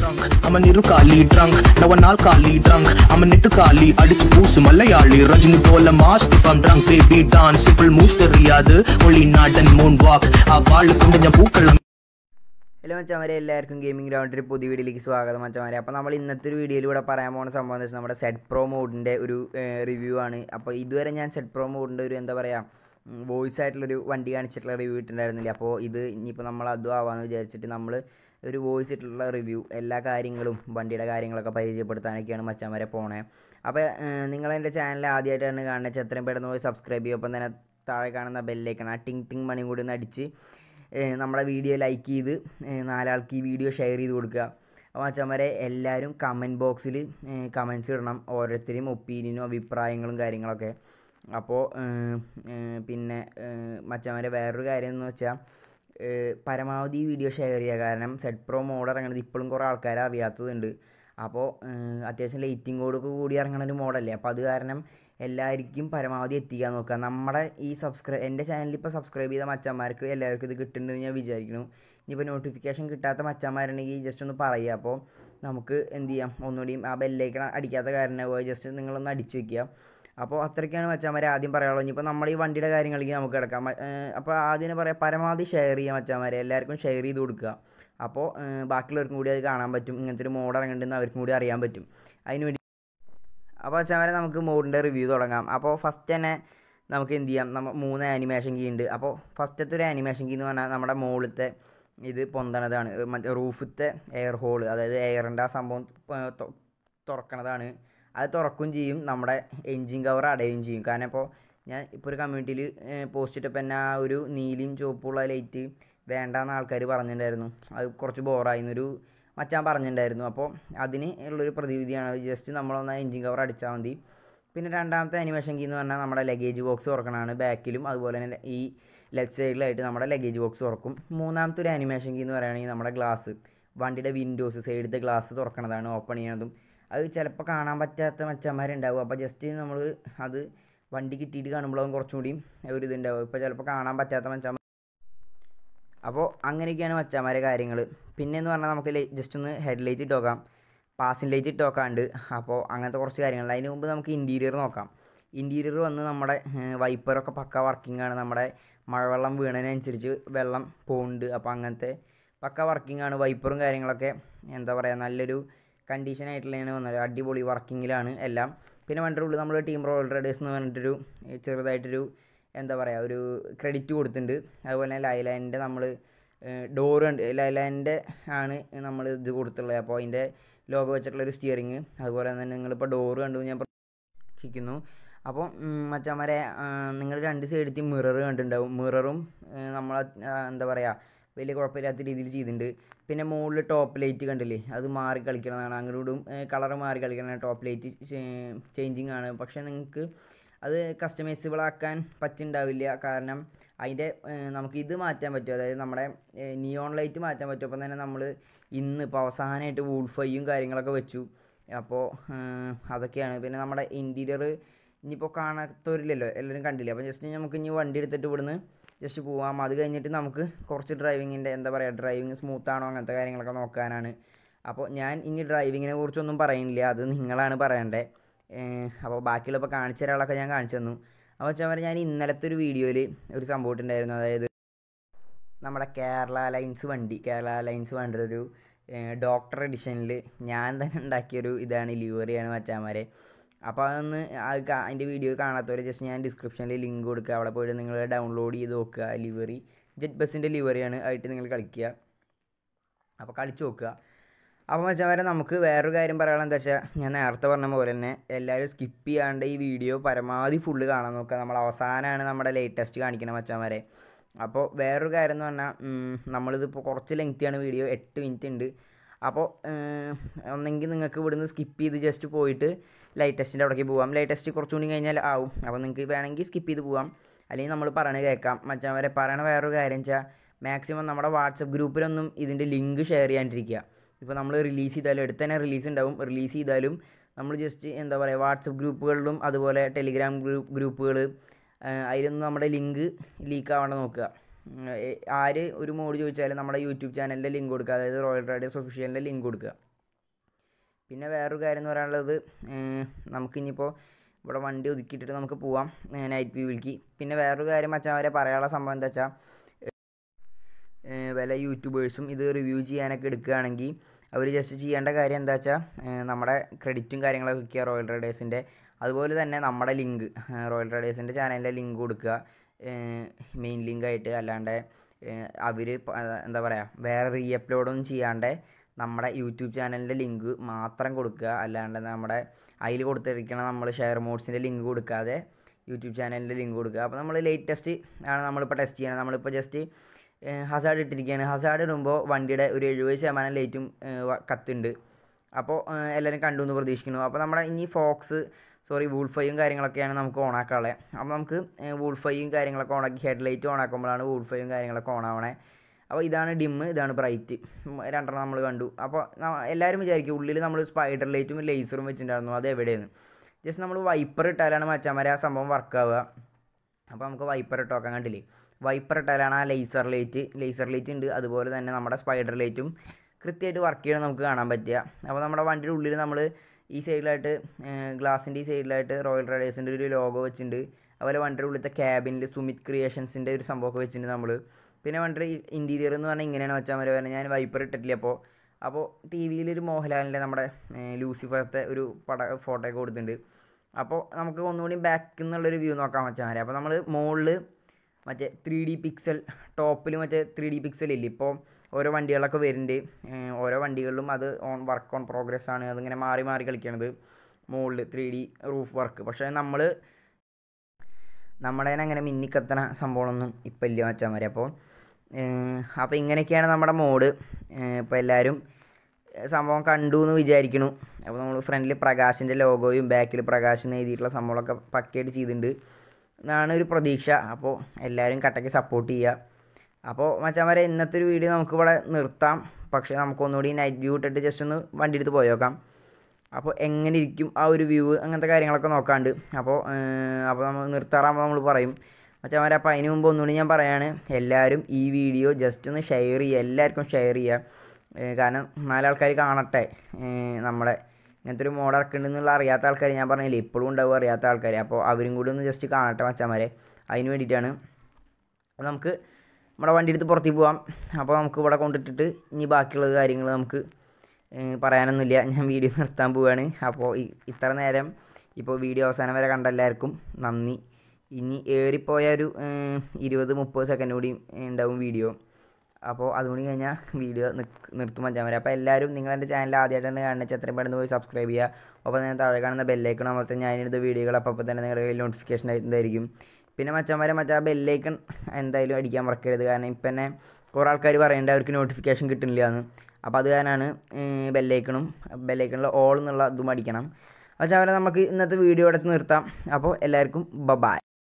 drunk. I'm a Nirukali drunk. Now an alkali drunk. I'm a Nitukali. അടിച്ചു പൂസ് മലയാളി രജനി പോലെ mass ഇപ്പം drunk baby dance simple moves തെറിയാത് ഒളി നാടൻ moon വാക്ക് ആ വാള് കൊണ്ട് ഞാൻ പൂക്കളം ഹലോ മച്ചമാരെ എല്ലാവർക്കും ഗെയിമിംഗ് ഗ്രൗണ്ടിൽ പുതിയ വീഡിയോയിലേക്ക് സ്വാഗതം മച്ചമാരെ അപ്പോൾ നമ്മൾ ഇന്നത്തെ ഒരു വീഡിയോയിലൂടെ പറയാൻ പോകുന്ന സംഭവം എന്ന് വെച്ചാൽ നമ്മുടെ സെറ്റ് പ്രോ മോഡിൻ്റെ ഒരു റിവ്യൂ ആണ് അപ്പോൾ ഇതുവരെ ഞാൻ സെറ്റ് പ്രോ മോഡിൻ്റെ ഒരു എന്താ പറയുക വോയിസ് ആയിട്ടുള്ളൊരു വണ്ടി കാണിച്ചിട്ടുള്ള റിവ്യൂ ഇട്ടുണ്ടായിരുന്നില്ല അപ്പോൾ ഇത് ഇനിയിപ്പോൾ നമ്മൾ അതും ആവാമെന്ന് വിചാരിച്ചിട്ട് നമ്മൾ ഒരു വോയിസ് ഇട്ടുള്ള റിവ്യൂ എല്ലാ കാര്യങ്ങളും വണ്ടിയുടെ കാര്യങ്ങളൊക്കെ പരിചയപ്പെടുത്താനൊക്കെയാണ് മച്ചന്മാരെ പോണേ അപ്പോൾ നിങ്ങൾ എൻ്റെ ചാനൽ ആദ്യമായിട്ടാണ് കാണുന്നത് വെച്ചാൽ എത്രയും പെട്ടെന്ന് പോയി സബ്സ്ക്രൈബ് ചെയ്യും ഒപ്പം തന്നെ താഴെ കാണുന്ന ബെല്ലേക്കാണ് ആ ടിങ് ടിങ് മണി കൂടി ഒന്ന് അടിച്ച് ഏഹ് നമ്മുടെ വീഡിയോ ലൈക്ക് ചെയ്ത് ഏഹ് നാലാൾക്ക് ഈ വീഡിയോ ഷെയർ ചെയ്ത് കൊടുക്കുക അപ്പോൾ മച്ചന്മാരെ എല്ലാവരും കമൻറ്റ് ബോക്സിൽ കമൻറ്റ്സ് ഇടണം ഓരോരുത്തരെയും ഒപ്പീനിയനും അഭിപ്രായങ്ങളും കാര്യങ്ങളൊക്കെ അപ്പോൾ ഏഹ്, ഏഹ്, പിന്നെ ഏഹ്, മച്ചന്മാരെ വേറൊരു കാര്യം എന്ന് വെച്ചാൽ ഏഹ്, പരമാവധി വീഡിയോ ഷെയർ ചെയ്യുക കാരണം സെറ്റ് പ്രോ മോഡ് ഇറങ്ങുന്നത് ഇപ്പോഴും കുറേ ആൾക്കാർ അറിയാത്തതുണ്ട് അപ്പോൾ ഏഹ്, അത്യാവശ്യം ലൈറ്റിംഗ് കോഡൊക്കെ കൂടി ഇറങ്ങുന്ന ഒരു മോഡല്ലേ അപ്പോൾ അത് കാരണം എല്ലാവർക്കും പരമാവധി എത്തിക്കാൻ നോക്കുക നമ്മുടെ ഈ സബ്സ്ക്രൈബ് എൻ്റെ ചാനലിൽ ഇപ്പോൾ സബ്സ്ക്രൈബ് ചെയ്ത മച്ചന്മാർക്ക് എല്ലാവർക്കും ഇത് കിട്ടുന്നുണ്ടെന്ന് ഞാൻ വിചാരിക്കുന്നു ഇനിയിപ്പോൾ നോട്ടിഫിക്കേഷൻ കിട്ടാത്ത മച്ചന്മാരുണ്ടെങ്കിൽ ജസ്റ്റ് ഒന്ന് പറയുക അപ്പോൾ നമുക്ക് എന്ത് ചെയ്യാം ഒന്നുകൂടിയും ആ ബെല്ലേക്ക് അടിക്കാത്ത കാരണം ജസ്റ്റ് നിങ്ങളൊന്ന് അടിച്ചു വെക്കുക അപ്പോൾ അത്രയ്ക്കാണ് മച്ചാന്മാരെ ആദ്യം പറയാനുള്ളത് ഇനിയിപ്പോൾ നമ്മുടെ ഈ വണ്ടിയുടെ കാര്യങ്ങളിലേക്ക് നമുക്ക് കിടക്കാം മ- ഏഹ് അപ്പോൾ ആദ്യം പറയാം പരമാവധി ഷെയർ ചെയ്യാം മച്ചാന്മാരെ എല്ലാവർക്കും ഷെയർ ചെയ്ത് കൊടുക്കുക അപ്പോൾ ഏഹ് ബാക്കിയുള്ളവർക്കും കൂടി അത് കാണാൻ പറ്റും ഇങ്ങനത്തെ ഒരു മോഡ് ഇറങ്ങുന്നുണ്ടെന്ന് അവർക്കും കൂടി അറിയാൻ പറ്റും അതിന് വേണ്ടി അപ്പോൾ വെച്ചാൽ നമുക്ക് മോഡിൻ്റെ റിവ്യൂ തുടങ്ങാം അപ്പോൾ ഫസ്റ്റ് തന്നെ നമുക്ക് എന്ത് ചെയ്യാം നമ്മൾ മൂന്ന് ആനിമേഷൻ കീ ഉണ്ട് അപ്പോൾ ഫസ്റ്റത്തെ ഒരു ആനിമേഷൻ കീ എന്ന് പറഞ്ഞാൽ നമ്മുടെ മുകളിലത്തെ ഇത് പൊന്തണതാണ് ഏഹ് മറ്റേ റൂഫത്തെ എയർ ഹോൾ അതായത് എയറിൻ്റെ ആ സംഭവം ഏഹ് തൊ- തുറക്കണതാണ് അത് തുറക്കുകയും ചെയ്യും നമ്മുടെ എൻജിൻ കവർ അടയുകയും ചെയ്യും കാരണം ഇപ്പോൾ ഞാൻ ഇപ്പോൾ ഒരു കമ്മ്യൂണിറ്റിയിൽ പോസ്റ്റ് ഇട്ടപ്പോൾ തന്നെ ആ ഒരു നീലയും ചുവപ്പുള്ള ലൈറ്റ് വേണ്ടാന്ന് ആൾക്കാർ പറഞ്ഞിട്ടുണ്ടായിരുന്നു അത് കുറച്ച് ബോറായിരുന്നൊരു മച്ചാൻ പറഞ്ഞിട്ടുണ്ടായിരുന്നു അപ്പോൾ അതിന് ഉള്ളൊരു പ്രതിവിധിയാണ് ജസ്റ്റ് നമ്മളൊന്ന് എൻജിൻ കവർ അടിച്ചാൽ മതി പിന്നെ രണ്ടാമത്തെ അനിമേഷൻ കീ എന്ന് പറഞ്ഞാൽ നമ്മുടെ ലഗേജ് ബോക്സ് തുറക്കണതാണ് ബാക്കിലും അതുപോലെ തന്നെ ഈ ലെഫ്റ്റ് സൈഡിലായിട്ട് നമ്മുടെ ലഗേജ് ബോക്സ് തുറക്കും മൂന്നാമത്തെ ഒരു അനിമേഷൻ കീ എന്ന് പറയുകയാണെങ്കിൽ നമ്മുടെ ഗ്ലാസ് വണ്ടിയുടെ വിൻഡോസ് സൈഡിലത്തെ ഗ്ലാസ് തുറക്കണതാണ് ഓപ്പൺ ചെയ്യണതും അത് ചിലപ്പോൾ കാണാൻ പറ്റാത്ത മച്ചന്മാരുണ്ടാവും അപ്പോൾ ജസ്റ്റ് നമ്മൾ അത് വണ്ടി കിട്ടിയിട്ട് കാണുമ്പോഴും കുറച്ചും കൂടിയും ഒരു ഇതുണ്ടാവും ഇപ്പോൾ ചിലപ്പോൾ കാണാൻ പറ്റാത്ത മച്ചന്മാർ അപ്പോൾ അങ്ങനെയൊക്കെയാണ് മച്ചാമാരെ കാര്യങ്ങൾ പിന്നെ എന്ന് പറഞ്ഞാൽ നമുക്ക് ജസ്റ്റ് ഒന്ന് ഹെഡ് ലൈറ്റ് ഇട്ട് നോക്കാം പാസിൻ ലൈറ്റ് ഇട്ട് നോക്കാണ്ട് അപ്പോൾ അങ്ങനത്തെ കുറച്ച് കാര്യങ്ങൾ അതിന് മുമ്പ് നമുക്ക് ഇൻറ്റീരിയർ നോക്കാം ഇൻറ്റീരിയർ വന്ന് നമ്മുടെ വൈപ്പറൊക്കെ പക്ക വർക്കിംഗ് ആണ് നമ്മുടെ മഴവെള്ളം വീണതിനനുസരിച്ച് വെള്ളം പോകുന്നുണ്ട് അപ്പോൾ അങ്ങനത്തെ പക്ക വർക്കിംഗ് ആണ് വൈപ്പറും കാര്യങ്ങളൊക്കെ എന്താ പറയുക നല്ലൊരു കണ്ടീഷൻ ആയിട്ടുള്ളതാണ് വന്നത് അടിപൊളി വർക്കിങ്ങിലാണ് എല്ലാം പിന്നെ വണ്ടിയുടെ ഉള്ളിൽ നമ്മൾ ടീം റോൾ റൈഡേഴ്സ് എന്ന് പറഞ്ഞിട്ടൊരു ഏഹ് ചെറുതായിട്ടൊരു എന്താ പറയുക ഒരു ക്രെഡിറ്റ് കൊടുത്തിട്ടുണ്ട് അതുപോലെ തന്നെ ലൈലാൻഡിൻ്റെ നമ്മൾ ഡോറ് ഉണ്ട് ലൈലാൻഡിൻ്റെ ആണ് നമ്മൾ ഇത് കൊടുത്തുള്ളത് അപ്പോൾ അതിൻ്റെ ലോഗോ വെച്ചിട്ടുള്ള ഒരു സ്റ്റിയറിങ് അതുപോലെ തന്നെ നിങ്ങളിപ്പോൾ ഡോറ് കണ്ടു ഞാൻ പ്രതീക്ഷിക്കുന്നു അപ്പോൾ മച്ചാമാരെ നിങ്ങൾ രണ്ട് സൈഡത്തിൽ മിറർ കണ്ടിട്ടുണ്ടാവും മിററും നമ്മൾ എന്താ പറയുക വലിയ കുഴപ്പമില്ലാത്ത രീതിയിൽ ചെയ്തിട്ടുണ്ട് പിന്നെ മുകളിൽ ടോപ്പ് ലൈറ്റ് കണ്ടില്ലേ അത് മാറി കളിക്കണതാണ് അങ്ങോട്ടും കളർ മാറി കളിക്കണതാണ് ടോപ്പ് ലൈറ്റ് ചേഞ്ചിങ് ആണ് പക്ഷേ നിങ്ങൾക്ക് അത് കസ്റ്റമൈസബിൾ ആക്കാൻ പറ്റുന്നുണ്ടാവില്ല കാരണം അതിൻ്റെ നമുക്ക് ഇത് മാറ്റാൻ പറ്റും അതായത് നമ്മുടെ നിയോൺ ലൈറ്റ് മാറ്റാൻ പറ്റും അപ്പം തന്നെ നമ്മൾ ഇന്ന് ഇപ്പോൾ അവസാനമായിട്ട് വൂൾഫൈയും കാര്യങ്ങളൊക്കെ വെച്ചു അപ്പോൾ അതൊക്കെയാണ് പിന്നെ നമ്മുടെ ഇൻറ്റീരിയർ ഇനിയിപ്പോൾ കാണാത്തവരില്ലല്ലോ എല്ലാവരും കണ്ടില്ലേ അപ്പോൾ ജസ്റ്റ് നമുക്ക് ഇനി വണ്ടി എടുത്തിട്ട് ഇവിടുന്ന് ജസ്റ്റ് പോവാം അത് കഴിഞ്ഞിട്ട് നമുക്ക് കുറച്ച് ഡ്രൈവിങ്ങിൻ്റെ എന്താ പറയുക ഡ്രൈവിങ് സ്മൂത്താണോ അങ്ങനത്തെ കാര്യങ്ങളൊക്കെ നോക്കാനാണ് അപ്പോൾ ഞാൻ ഇനി ഡ്രൈവിങ്ങിനെ കുറിച്ചൊന്നും പറയുന്നില്ല അത് നിങ്ങളാണ് പറയേണ്ടത് അപ്പോൾ ബാക്കിയുള്ള ഇപ്പോൾ കാണിച്ച ഒരാളൊക്കെ ഞാൻ കാണിച്ചു തന്നു അപ്പോൾ വെച്ചാൽ ഞാൻ ഇന്നലത്തെ ഒരു വീഡിയോയിൽ ഒരു സംഭവം ഇട്ടുണ്ടായിരുന്നു അതായത് നമ്മുടെ കേരള ലൈൻസ് വണ്ടി കേരള ലൈൻസ് വണ്ടിയുടെ ഒരു ഡോക്ടർ എഡിഷനിൽ ഞാൻ തന്നെ ഉണ്ടാക്കിയൊരു ഇതാണ് ലിവറിയാണ് മച്ചാമാരെ അപ്പോൾ അതൊന്ന് അത് കാ- അതിൻ്റെ വീഡിയോ കാണാത്തവർ ജസ്റ്റ് ഞാൻ ഡിസ്ക്രിപ്ഷനിൽ ലിങ്ക് കൊടുക്കുക അവിടെ പോയിട്ട് നിങ്ങൾ ഡൗൺലോഡ് ചെയ്ത് നോക്കുക ലിവറി ജെറ്റ് ബസ്സിൻ്റെ ലിവറിയാണ് ആയിട്ട് നിങ്ങൾ കളിക്കുക അപ്പോൾ കളിച്ച് നോക്കുക അപ്പോൾ മച്ചാമാരെ നമുക്ക് വേറൊരു കാര്യം പറയാനുള്ളത് എന്താ വെച്ചാൽ ഞാൻ നേരത്തെ പറഞ്ഞ പോലെ തന്നെ എല്ലാവരും സ്കിപ്പ് ചെയ്യാണ്ട് ഈ വീഡിയോ പരമാവധി ഫുള്ള് കാണാൻ നോക്കുക നമ്മൾ അവസാനമാണ് നമ്മുടെ ലേറ്റസ്റ്റ് കാണിക്കണം മച്ചാമാരെ അപ്പോൾ വേറൊരു കാര്യം എന്ന് പറഞ്ഞാൽ ഉം, നമ്മളിതിപ്പോൾ കുറച്ച് ലെങ്തിയാണ് വീഡിയോ എട്ട് മിനിറ്റ് ഉണ്ട് അപ്പോൾ ഒന്നെങ്കിൽ നിങ്ങൾക്ക് ഇവിടുന്ന് സ്കിപ്പ് ചെയ്ത് ജസ്റ്റ് പോയിട്ട് ലൈറ്റസ്റ്റിൻ്റെ അവിടേക്ക് പോവാം ലൈറ്റസ്റ്റ് കുറച്ചുകൂടി കഴിഞ്ഞാൽ ആവും അപ്പോൾ നിങ്ങൾക്ക് വേണമെങ്കിൽ സ്കിപ്പ് ചെയ്ത് പോവാം അല്ലെങ്കിൽ നമ്മൾ പറയണത് കേൾക്കാം മച്ചാമാരെ പറയണ വേറൊരു കാര്യം വെച്ചാൽ മാക്സിമം നമ്മുടെ വാട്സപ്പ് ഗ്രൂപ്പിലൊന്നും ഇതിൻ്റെ ലിങ്ക് ഷെയർ ചെയ്യാണ്ടിരിക്കുക ഇപ്പോൾ നമ്മൾ റിലീസ് ചെയ്താലും അടുത്ത് തന്നെ റിലീസ് ഉണ്ടാവും റിലീസ് ചെയ്താലും നമ്മൾ ജസ്റ്റ് എന്താ പറയുക വാട്സപ്പ് ഗ്രൂപ്പുകളിലും അതുപോലെ ടെലിഗ്രാം ഗ്രൂപ്പ് ഗ്രൂപ്പുകൾ അതിലൊന്നും നമ്മുടെ ലിങ്ക് ലീക്ക് ആവാണ്ട് നോക്കുക ഉം, ഏ- ആര് ഒരു മോഡ് ചോദിച്ചാലും നമ്മുടെ യൂട്യൂബ് ചാനലിൻ്റെ ലിങ്ക് കൊടുക്കുക അതായത് റോയൽ റൈഡേഴ്സ് ഒഫീഷ്യലിൻ്റെ ലിങ്ക് കൊടുക്കുക പിന്നെ വേറൊരു കാര്യം എന്ന് പറയാനുള്ളത് നമുക്കിനിയിപ്പോൾ ഇവിടെ വണ്ടി ഒതുക്കിയിട്ടിട്ട് നമുക്ക് പോവാം നൈറ്റ് വ്യൂവിലേക്ക് പിന്നെ വേറൊരു കാര്യം മച്ചാൻ പറയാനുള്ള സംഭവം എന്താ വെച്ചാൽ വല്ല യൂട്യൂബേഴ്സും ഇത് റിവ്യൂ ചെയ്യാനൊക്കെ എടുക്കുകയാണെങ്കിൽ അവർ ജസ്റ്റ് ചെയ്യേണ്ട കാര്യം എന്താ വെച്ചാൽ നമ്മുടെ ക്രെഡിറ്റും കാര്യങ്ങളൊക്കെ വയ്ക്കുക റോയൽ റൈഡേഴ്സിൻ്റെ അതുപോലെ തന്നെ നമ്മുടെ ലിങ്ക് റോയൽ റൈഡേഴ്സിൻ്റെ ചാനലിലെ ലിങ്ക് കൊടുക്കുക മെയിൻ ലിങ്കായിട്ട് അല്ലാണ്ട് അവർ എന്താ പറയുക വേറെ റീ അപ്ലോഡൊന്നും ചെയ്യാണ്ട് നമ്മുടെ യൂട്യൂബ് ചാനലിൻ്റെ ലിങ്ക് മാത്രം കൊടുക്കുക അല്ലാണ്ട് നമ്മുടെ അതിൽ കൊടുത്തിരിക്കണ നമ്മൾ ഷെയർ മോഡ്സിൻ്റെ ലിങ്ക് കൊടുക്കാതെ യൂട്യൂബ് ചാനലിൻ്റെ ലിങ്ക് കൊടുക്കുക അപ്പോൾ നമ്മൾ ലേറ്റസ്റ്റ് ആണ് നമ്മളിപ്പോൾ ടെസ്റ്റ് ചെയ്യണം നമ്മളിപ്പോൾ ജസ്റ്റ് ഹസാഡ് ഇട്ടിരിക്കുകയാണ് ഹസാഡ് ഇടുമ്പോൾ വണ്ടിയുടെ ഒരു എഴുപത് ശതമാനം ലൈറ്റും കത്തുണ്ട് അപ്പോൾ എല്ലാവരും കണ്ടു എന്ന് പ്രതീക്ഷിക്കുന്നു അപ്പോൾ നമ്മുടെ ഇനി ഫോക്സ് സോറി വൂൾഫൈയും കാര്യങ്ങളൊക്കെയാണ് നമുക്ക് ഓണാക്കാനുള്ളത് അപ്പോൾ നമുക്ക് വൂൾഫൈയും കാര്യങ്ങളൊക്കെ ഓണാക്കി ഹെഡ് ലൈറ്റ് ഓണാക്കുമ്പോഴാണ് വൂൾഫൈയും കാര്യങ്ങളൊക്കെ ഓണാവണേ അപ്പോൾ ഇതാണ് ഡിമ്മ് ഇതാണ് ബ്രൈറ്റ് രണ്ടെണ്ണം നമ്മൾ കണ്ടു അപ്പോൾ എല്ലാവരും വിചാരിക്കും ഉള്ളിൽ നമ്മൾ സ്പൈഡർ ലൈറ്റും ലേസറും വെച്ചിട്ടുണ്ടായിരുന്നു അത് എവിടെയാണ് ജസ്റ്റ് നമ്മൾ വൈപ്പർ ഇട്ടാലാണ് മച്ചാമാരെ ആ സംഭവം വർക്കാവുക അപ്പോൾ നമുക്ക് വൈപ്പർ ഇട്ട് നോക്കാൻ കണ്ടില്ലേ വൈപ്പർ ഇട്ടാലാണ് ആ ലേസർ ലൈറ്റ് ലേസർ ലൈറ്റ് ഉണ്ട് അതുപോലെ തന്നെ നമ്മുടെ സ്പൈഡർ ലൈറ്റും കൃത്യമായിട്ട് വർക്ക് ചെയ്യണം നമുക്ക് കാണാൻ പറ്റുക അപ്പോൾ നമ്മുടെ വണ്ടിയുടെ ഉള്ളിൽ നമ്മൾ ഈ സൈഡിലായിട്ട് ഗ്ലാസിൻ്റെ ഈ സൈഡിലായിട്ട് റോയൽ റൈഡേഴ്സിൻ്റെ ഒരു ലോഗോ വെച്ചിട്ടുണ്ട് അതുപോലെ വണ്ടിയുടെ ഉള്ളിലത്തെ ക്യാബിനിൽ സുമിത് ക്രിയേഷൻസിൻ്റെ ഒരു സംഭവമൊക്കെ വെച്ചിട്ടുണ്ട് നമ്മൾ പിന്നെ വണ്ടിയുടെ ഇൻറ്റീരിയർ എന്ന് പറഞ്ഞാൽ ഇങ്ങനെയാണ് വെച്ചാൽ മതി പറഞ്ഞാൽ ഞാൻ വൈപ്പർ ഇട്ടിട്ടില്ല അപ്പോൾ അപ്പോൾ ടി വിയിലൊരു മോഹൻലാലിൻ്റെ നമ്മുടെ ലൂസിഫറത്തെ ഒരു പട ഫോട്ടോ ഒക്കെ കൊടുത്തിട്ടുണ്ട് അപ്പോൾ നമുക്ക് ഒന്നുകൂടി ബാക്കിൽ നിന്നുള്ളൊരു വ്യൂ നോക്കാൻ വെച്ചാൽ മതി അപ്പോൾ നമ്മൾ മുകളിൽ മറ്റേ ത്രീ ഡി പിക്സൽ ടോപ്പിൽ മറ്റേ ത്രീ ഡി പിക്സൽ ഇല്ല ഇപ്പോൾ ഓരോ വണ്ടികളൊക്കെ വരുന്നുണ്ട് ഓരോ വണ്ടികളിലും അത് ഓൺ വർക്ക് ഓൺ പ്രോഗ്രസ് ആണ് അതിങ്ങനെ മാറി മാറി കളിക്കണത് മുകളിൽ ത്രീ ഡി റൂഫ് വർക്ക് പക്ഷേ നമ്മൾ നമ്മുടെ അങ്ങനെ മിന്നിക്കത്തണ സംഭവമൊന്നും ഇപ്പം ഇല്ല വെച്ചാൽ മതി അപ്പോൾ അപ്പോൾ ഇങ്ങനെയൊക്കെയാണ് നമ്മുടെ മോഡ് ഇപ്പോൾ എല്ലാവരും സംഭവം കണ്ടു എന്ന് വിചാരിക്കണു അപ്പോൾ നമ്മൾ ഫ്രണ്ടിൽ പ്രകാശിൻ്റെ ലോഗോയും ബാക്കിൽ പ്രകാശ് എന്ന് എഴുതിയിട്ടുള്ള സംഭവങ്ങളൊക്കെ പക്കയായിട്ട് ചെയ്തിട്ടുണ്ട് എന്നാണ് ഒരു പ്രതീക്ഷ അപ്പോൾ എല്ലാവരും കട്ടയ്ക്ക് സപ്പോർട്ട് ചെയ്യുക അപ്പോൾ മച്ചാമാരെ ഇന്നത്തെ ഒരു വീഡിയോ നമുക്കിവിടെ നിർത്താം പക്ഷേ നമുക്കൊന്നുകൂടി നൈറ്റ് വ്യൂ ഇട്ടിട്ട് ജസ്റ്റ് ഒന്ന് വണ്ടി എടുത്ത് പോയേക്കാം അപ്പോൾ എങ്ങനെ ഇരിക്കും ആ ഒരു വ്യൂ അങ്ങനത്തെ കാര്യങ്ങളൊക്കെ നോക്കാണ്ട് അപ്പോൾ അപ്പോൾ നമ്മൾ നിർത്താറാകുമ്പോൾ നമ്മൾ പറയും മച്ചാമാരെ അപ്പോൾ അതിന് മുമ്പ് ഒന്നുകൂടി ഞാൻ പറയാണ് എല്ലാവരും ഈ വീഡിയോ ജസ്റ്റ് ഒന്ന് ഷെയർ ചെയ്യുക എല്ലാവർക്കും ഷെയർ ചെയ്യുക കാരണം നാലാൾക്കാർ കാണട്ടെ നമ്മുടെ ഇങ്ങനത്തെ ഒരു മോഡ് ഇറക്കുന്നുണ്ടെന്നുള്ള അറിയാത്ത ആൾക്കാർ ഞാൻ പറഞ്ഞില്ലേ ഇപ്പോഴും ഉണ്ടാവും അറിയാത്ത ആൾക്കാർ അപ്പോൾ അവരും കൂടി ഒന്ന് ജസ്റ്റ് കാണട്ടെ മച്ചാമാരെ അതിന് വേണ്ടിയിട്ടാണ് നമുക്ക് നമ്മുടെ വണ്ടി എടുത്ത് പുറത്തേക്ക് പോവാം അപ്പോൾ നമുക്ക് ഇവിടെ കൊണ്ടിട്ടിട്ട് ഇനി ബാക്കിയുള്ള കാര്യങ്ങൾ നമുക്ക് പറയാനൊന്നുമില്ല ഞാൻ വീഡിയോ നിർത്താൻ പോവുകയാണ് അപ്പോൾ ഇത്ര നേരം ഇപ്പോൾ വീഡിയോ അവസാനം വരെ കണ്ട എല്ലാവർക്കും നന്ദി ഇനി ഏറിപ്പോയ ഒരു ഇരുപത് മുപ്പത് സെക്കൻഡ് കൂടി ഉണ്ടാവും വീഡിയോ അപ്പോൾ അതുകൊണ്ട് കഴിഞ്ഞാൽ വീഡിയോ നിർത്തും മച്ചാൻ വരെ അപ്പോൾ എല്ലാവരും നിങ്ങൾ എൻ്റെ ചാനൽ ആദ്യമായിട്ടാണ് കാണുന്നത് എത്രയും പെട്ടെന്ന് പോയി സബ്സ്ക്രൈബ് ചെയ്യുക അപ്പോൾ തന്നെ താഴെ കാണുന്ന ബെല്ലൈക്കൺ അമർത്തി ഞാനെടുത്ത വീഡിയോകൾ അപ്പോൾ തന്നെ നിങ്ങളുടെ കയ്യിൽ നോട്ടിഫിക്കേഷൻ ആയിട്ടുണ്ടായിരിക്കും പിന്നെ മച്ചാന്മാരെ മച്ചാ ബെല്ലൈക്കൺ എന്തായാലും അടിക്കാൻ മറക്കരുത് കാരണം ഇപ്പം തന്നെ കുറേ ആൾക്കാർ പറയുന്നുണ്ട് അവർക്ക് നോട്ടിഫിക്കേഷൻ കിട്ടുന്നില്ല എന്ന് അപ്പോൾ അത് കാരണമാണ് ബെല്ലൈക്കണും ബെല്ലൈക്കണിൽ ഓൾ എന്നുള്ള ഇതും അടിക്കണം പക്ഷേ അവരെ നമുക്ക് ഇന്നത്തെ വീഡിയോ അടച്ച് നിർത്താം അപ്പോൾ എല്ലാവർക്കും ബ ബായ്